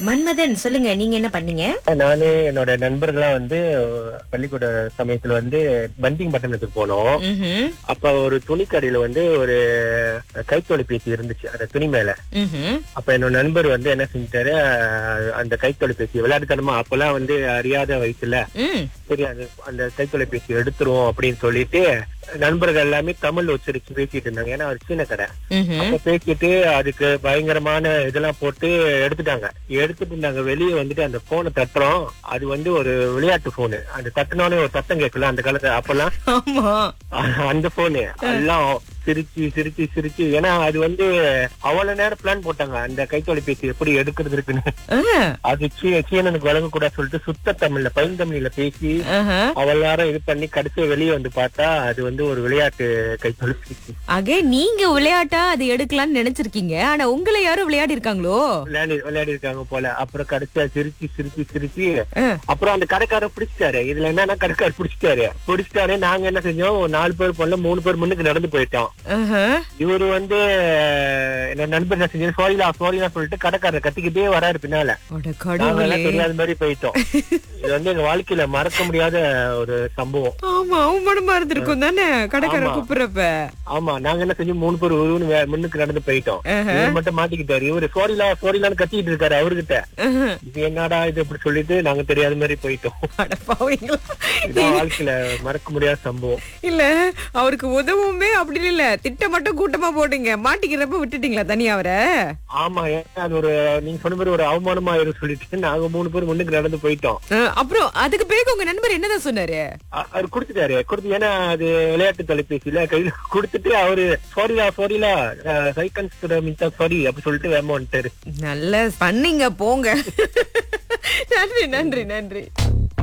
மன்மதன் சொல்லுங்க நீங்க என்ன பண்ணீங்க நானு என்னோட நண்பர்களா வந்து பள்ளிக்கூட சமயத்துல வந்து பண்டிங் பட்டணத்துக்கு போனோம் ம்ஹும். அப்ப ஒரு துணிக்கடையில வந்து ஒரு கைத்தொலைபேசி இருந்துச்சு அந்த துணி மேல ம்ஹும். அப்ப என்னோட நண்பர் வந்து என்ன செஞ்சிட்டாரு அஹ், அந்த கைத்தொலைபேசி விளையாட்டுத்தனமா அப்பெல்லாம் வந்து அறியாத வயசுல ம். சரி அது அந்த கைத்தொலைபேசி எடுத்துருவோம் அப்படின்னு சொல்லிட்டு நண்பர்கள் எல்லாமே தமிழ் உச்சரிச்சு பேசிட்டு இருந்தாங்க ஏன்னா ஒரு சின்ன கடை ம்ஹும். அப்ப பேசிட்டு அதுக்கு பயங்கரமான இதெல்லாம் போட்டு எடுத்துட்டாங்க எடுத்துட்டு நாங்க வெளியே வந்துட்டு அந்த போனை தட்டுறோம் அது வந்து ஒரு விளையாட்டு போனு அந்த தட்டினோடனே ஒரு சத்தம் கேட்கல அந்த காலத்துல அப்பெல்லாம் ஆமா அஹ் அந்த போனு எல்லாம் சிரிச்சு சிரிச்சு சிரிச்சு ஏன்னா அது வந்து அவ்வளவு நேரம் பிளான் போட்டாங்க அந்த கைத்தொலைபேசி எப்படி எடுக்கிறது இருக்குன்னு ஆ. அது சீ- சீனனுக்கு வழங்க கூட சொல்லிட்டு சுத்த தமிழ்ல பைந்தமிழ்ல பேசி ஆஹா. அவ்வளவு நேரம் இது பண்ணி கடைசியா வெளியே வந்து பார்த்தா அது வந்து ஒரு விளையாட்டு கைத்தொலைபேசி ஆக நீங்க விளையாட்டா அது எடுக்கலாம்னு நினைச்சிருக்கீங்க ஆனா உங்களை யாரும் விளையாடி இருக்காங்களோ விளையாடி விளையாடி இருக்காங்க போல அப்புறம் கடைசியா சிரிச்சு சிரிச்சு சிரிச்சு ஆ. அப்புறம் அந்த கடைக்காரர் பிடிச்சிட்டாரு இதுல என்னன்னா கடைக்காரர் பிடிச்சிட்டாரு பிடிச்சிட்டாரு நாங்க என்ன செஞ்சோம் ஒரு நாலு பேர் போல மூணு பேர் முன்னுக்கு நடந்து போயிட்டோம் ஆஹா. இவரு வந்து என்ன நண்பர் என்ன செஞ்சு சாரிலா சாரிலா சொல்லிட்டு கடைக்காரர் கத்திக்கிட்டே வராரு பின்னால அட நாங்க கடவுளே எல்லாம் தெரியாத மாதிரி போயிட்டோம் இது வந்து எங்க வாழ்க்கையில மறக்க முடியாத ஒரு சம்பவம் ஆமா அவமானமா இருந்திருக்கும் தானே கடைக்கார ஆமா. கூப்பிடுறப்ப ஆமா நாங்க என்ன செஞ்சோம் மூணு பேர் ஒருவனு வே- முன்னுக்கு நடந்து போயிட்டோம் ஆஹா. இவர் மட்டும் மாட்டிக்கிட்டாரு இவரு சாரிலா சாரிலான்னு கத்திட்டு இருக்காரு அவர்கிட்ட ஆஹா. இது என்னடா இது இப்படி சொல்லிட்டு நாங்க தெரியாத மாதிரி போயிட்டோம் அட பாவீங்களா. இதான் வாழ்க்கையில மறக்க முடியாத சம்பவம் இல்ல அவருக்கு உதவுமே அப்படி இல்ல திட்டம் மட்டும் கூட்டமா போட்டீங்க மாட்டிக்கிறப்ப விட்டுட்டீங்களா தனியா அவரை ஆமா ஏன்னா அது ஒரு நீங்க சொன்ன மாதிரி ஒரு அவமானமா இருக்கு சொல்லிட்டு நாங்க மூணு பேர் முன்னுக்கு நடந்து போயிட்டோம் அஹ், அப்புறம் அதுக்கு பிறகு உங்க நண்பர் என்னதான் சொன்னாரு அ- அவர் கொடுத்துட்டாரு கொடுத்து ஏன்னா அது விளையாட்டு தொலைபேசியில கையில கொடுத்துட்டு அவரு சாரிலா சாரிலா சைக்கன்ஸ் மின்தா சாரி அப்படி சொல்லிட்டு வேமா வந்துட்டாரு நல்ல பண்ணீங்க போங்க நன்றி நன்றி நன்றி